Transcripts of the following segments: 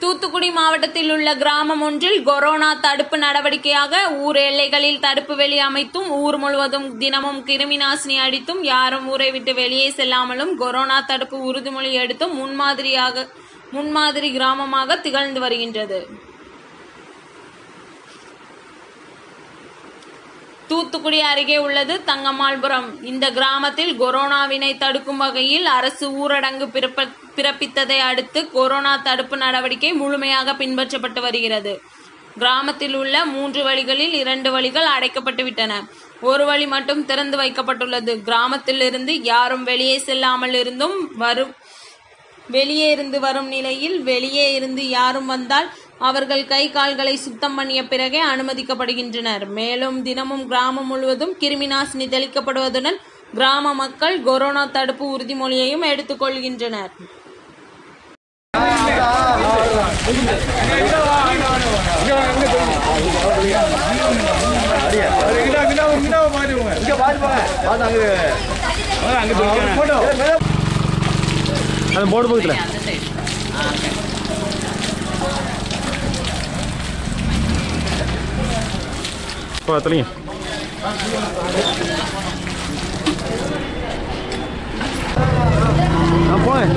தூத்துக்குடி மாவட்டத்தில் உள்ள கிராமம் ஒன்றில் கொரோனா தடுப்பு நடவடிக்கையாக ஊர் எல்லைகளில் தடுப்பு வேலி அமைத்தும் ஊர் முழுவதும் தினமும் கிருமி நாசினி அடித்தும் யாரும் ஊரை விட்டு வெளியே செல்லாமலும் கொரோனா தடுப்பு உறுதிமொழி எடுத்தும் முன்மாதிரியாக முன்மாதிரி கிராமமாக திகழ்ந்து வருகின்றது தூத்துக்குடி அருகே உள்ளது தங்கம்மாள்புரம் இந்த கிராமத்தில் கொரோனாவினை தடுக்கும் வகையில் அரசு ஊரடங்கு பிறப்ப- பிறப்பித்ததை அடுத்து கொரோனா தடுப்பு நடவடிக்கை முழுமையாக பின்பற்றப்பட்டு வருகிறது கிராமத்தில் உள்ள மூன்று வழிகளில் இரண்டு வழிகள் அடைக்கப்பட்டு விட்டன ஒரு வழி மட்டும் திறந்து வைக்கப்பட்டுள்ளது கிராமத்தில் இருந்து யாரும் வெளியே செல்லாமல் இருந்தும் வரும் வெளியே இருந்து வரும் நிலையில் வெளியே இருந்து யாரும் வந்தால் அவர்கள் கை கால்களை சுத்தம் பண்ணிய பிறகே அனுமதிக்கப்படுகின்றனர் மேலும் தினமும் கிராமம் முழுவதும் கிருமி நாசினி தெளிக்கப்படுவதுடன் கிராம மக்கள் கொரோனா தடுப்பு உறுதிமொழியையும் எடுத்துக்கொள்கின்றனர் அந்த போர்டு பக்கத்தில் பார்த்துலீங்க நான் போனேன்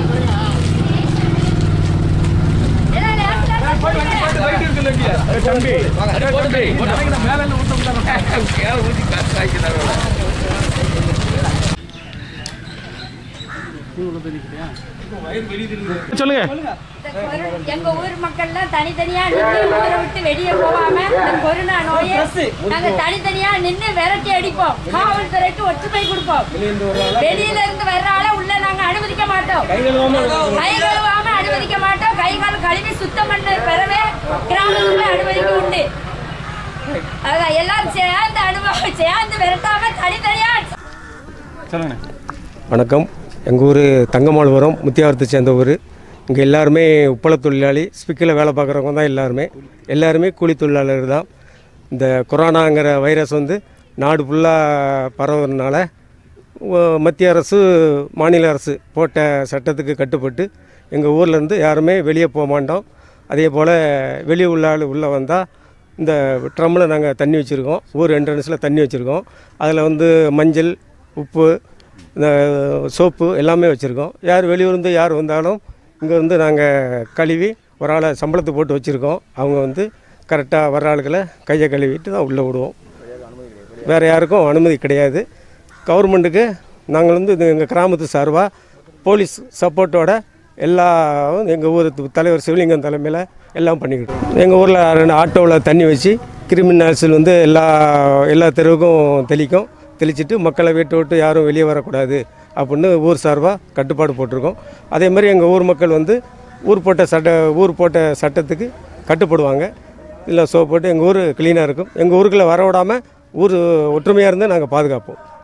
சொல்லுங்க எங்க ஊர் மக்கள்லாம் தனித்தனியா நின்று ஊரை விட்டு வெளியே போகாம இந்த கொரோனா நோயை நாங்க தனித்தனியா நின்று விரட்டி அடிப்போம் காவல்துறைக்கு ஒற்றுமை கொடுப்போம் வெளியில இருந்து வர்ற ஆள உள்ள நாங்க அனுமதிக்க மாட்டோம் கை கழுவாம அனுமதிக்க மாட்டோம் கை கால் கழுவி சுத்தம் பண்ண பிறவே கிராமத்துக்குள்ள அனுமதிக்க உண்டு அதான் எல்லாரும் சேர்ந்து அனுபவம் சேர்ந்து விரட்டாம தனித்தனியா சொல்லுங்க வணக்கம் எங்கள் ஊர் தங்கமாள்புரம் முத்தியாவரத்தை சேர்ந்த ஊர் இங்கே எல்லாருமே உப்பள தொழிலாளி ஸ்பிக்கில் வேலை பார்க்குறவங்க தான் எல்லாருமே எல்லாருமே கூலி தொழிலாளர்கள் தான் இந்த கொரோனாங்கிற வைரஸ் வந்து நாடு ஃபுல்லாக பரவுறதுனால ஒ- மத்திய அரசு மாநில அரசு போட்ட சட்டத்துக்கு கட்டுப்பட்டு எங்கள் ஊர்லேருந்து யாருமே வெளியே போக மாட்டோம் அதே போல் வெளியே உள்ள ஆள் உள்ளே வந்தால் இந்த ட்ரம்மில் நாங்கள் தண்ணி வச்சுருக்கோம் ஊர் என்ட்ரன்ஸில் தண்ணி வச்சுருக்கோம் அதில் வந்து மஞ்சள் உப்பு இந்த சோப்பு எல்லாமே வச்சுருக்கோம் யார் வெளியூர்ந்து யார் வந்தாலும் இங்கே வந்து நாங்கள் கழுவி ஒரு ஆளை சம்பளத்துக்கு போட்டு வச்சுருக்கோம் அவங்க வந்து கரெக்டாக வர ஆளுகளை கையை கழுவிட்டு தான் உள்ளே விடுவோம் வேறு யாருக்கும் அனுமதி கிடையாது கவர்மெண்ட்டுக்கு நாங்கள் வந்து இது எங்கள் கிராமத்து சார்பாக போலீஸ் சப்போர்ட்டோட எல்லா எங்கள் ஊர் து- தலைவர் சிவலிங்கம் தலைமையில் எல்லாம் பண்ணிக்கிட்டோம் எங்கள் ஊரில் ரெண்டு ஆட்டோவில் தண்ணி வச்சு கிரிமினல்ஸில் வந்து எல்லா எல்லா தெருவுக்கும் தெளிக்கும் தெளிச்சிட்டு மக்களை வீட்டை விட்டு யாரும் வெளியே வரக்கூடாது அப்படின்னு ஊர் சார்பாக கட்டுப்பாடு போட்டிருக்கோம் அதே மாதிரி எங்கள் ஊர் மக்கள் வந்து ஊர் போட்ட சட்ட ஊர் போட்ட சட்டத்துக்கு கட்டுப்படுவாங்க இல்லை சோப் போட்டு எங்கள் ஊர் க்ளீனாக இருக்கும் எங்கள் ஊருக்குள்ளே வர விடாமல் ஊர் ஒற்றுமையாக இருந்து நாங்கள் பாதுகாப்போம்